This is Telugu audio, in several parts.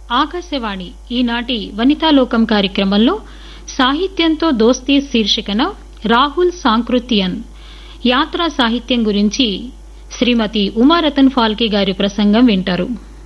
ఆకాశవాణి ఈనాటి వనితాలోకం కార్యక్రమంలో సాహిత్యంతో దోస్తీ శీర్షికన రాహుల్ సాంకృత్యన్ యాత్రా సాహిత్యం గురించి శ్రీమతి ఉమారతన్ ఫాల్కే గారి ప్రసంగం వింటారు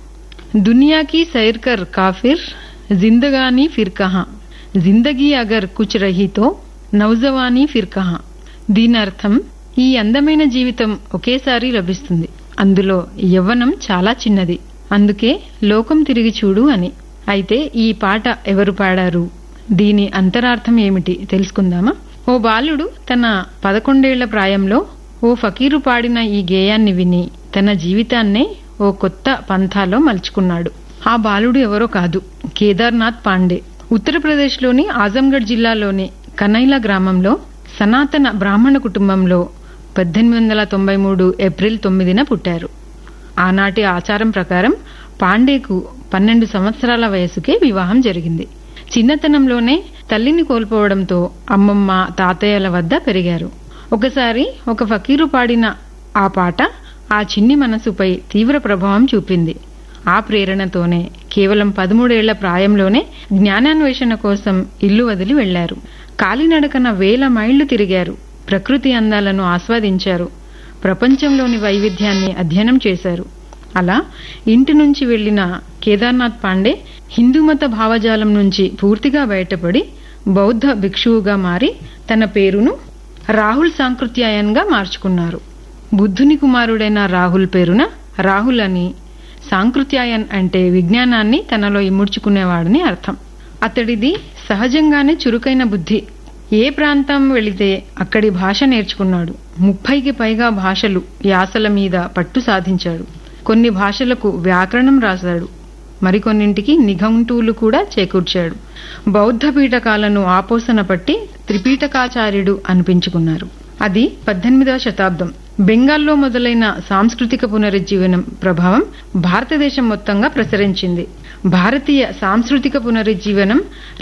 दुनिया की सैर कर काफिर जिंदगानी फिर कहाँ జిందగీ అగర్ కుచ్ రహీతో నౌజవానీ ఫిర్ కహా దీని అర్థం ఈ అందమైన జీవితం ఒకేసారి లభిస్తుంది అందులో యవ్వనం చాలా చిన్నది అందుకే లోకం తిరిగి చూడు అని అయితే ఈ పాట ఎవరు పాడారు దీని అంతరార్థం ఏమిటి తెలుసుకుందామా ఓ బాలుడు తన పదకొండేళ్ల ప్రాయంలో ఓ ఫకీరు పాడిన ఈ గేయాన్ని విని తన జీవితాన్నే ఓ కొత్త పంథాలో మలుచుకున్నాడు ఆ బాలుడు ఎవరో కాదు కేదార్నాథ్ పాండే ఉత్తరప్రదేశ్లోని ఆజంగఢ్ జిల్లాలోని కనైలా గ్రామంలో సనాతన బ్రాహ్మణ కుటుంబంలో పద్దెనిమిది వందల తొంభై మూడు ఏప్రిల్ తొమ్మిదిన పుట్టారు ఆనాటి ఆచారం ప్రకారం పాండేకు పన్నెండు సంవత్సరాల వయసుకే వివాహం జరిగింది చిన్నతనంలోనే తల్లిని కోల్పోవడంతో అమ్మమ్మ తాతయ్యల వద్ద పెరిగారు ఒకసారి ఒక ఫకీరు పాడిన ఆ పాట ఆ చిన్ని మనసుపై తీవ్ర ప్రభావం చూపింది ఆ ప్రేరణతోనే కేవలం పదమూడేళ్ల ప్రాయంలోనే జ్ఞానాన్వేషణ కోసం ఇల్లు వదిలి వెళ్లారు కాలినడకన వేల మైళ్లు తిరిగారు ప్రకృతి అందాలను ఆస్వాదించారు ప్రపంచంలోని వైవిధ్యాన్ని అధ్యయనం చేశారు అలా ఇంటి నుంచి వెళ్లిన కేదార్నాథ్ పాండే హిందూమత భావజాలం నుంచి పూర్తిగా బయటపడి బౌద్ధ భిక్షువుగా మారి తన పేరును రాహుల్ సాంకృత్యాయన్గా మార్చుకున్నారు బుద్ధుని కుమారుడైన రాహుల్ పేరున రాహుల్ అని సాంకృత్యాయన్ అంటే విజ్ఞానాన్ని తనలో ఇముడ్చుకునేవాడని అర్థం అతడిది సహజంగానే చురుకైన బుద్ధి ఏ ప్రాంతం వెళితే అక్కడి భాష నేర్చుకున్నాడు ముప్పైకి పైగా భాషలు యాసల మీద పట్టు సాధించాడు కొన్ని భాషలకు వ్యాకరణం రాశాడు మరికొన్నింటికి నిఘంటువులు కూడా చేకూర్చాడు బౌద్ధ పీఠకాలను ఆపోసన పట్టి త్రిపీఠకాచార్యుడు అనిపించుకున్నారు అది పద్దెనిమిదవ శతాబ్దం బెంగాల్లో మొదలైన సాంస్కృతిక పునరుజ్జీవనం ప్రభావం భారతదేశం మొత్తంగా ప్రసరించింది భారతీయ సాంస్కృతిక పునరుజ్జీవనం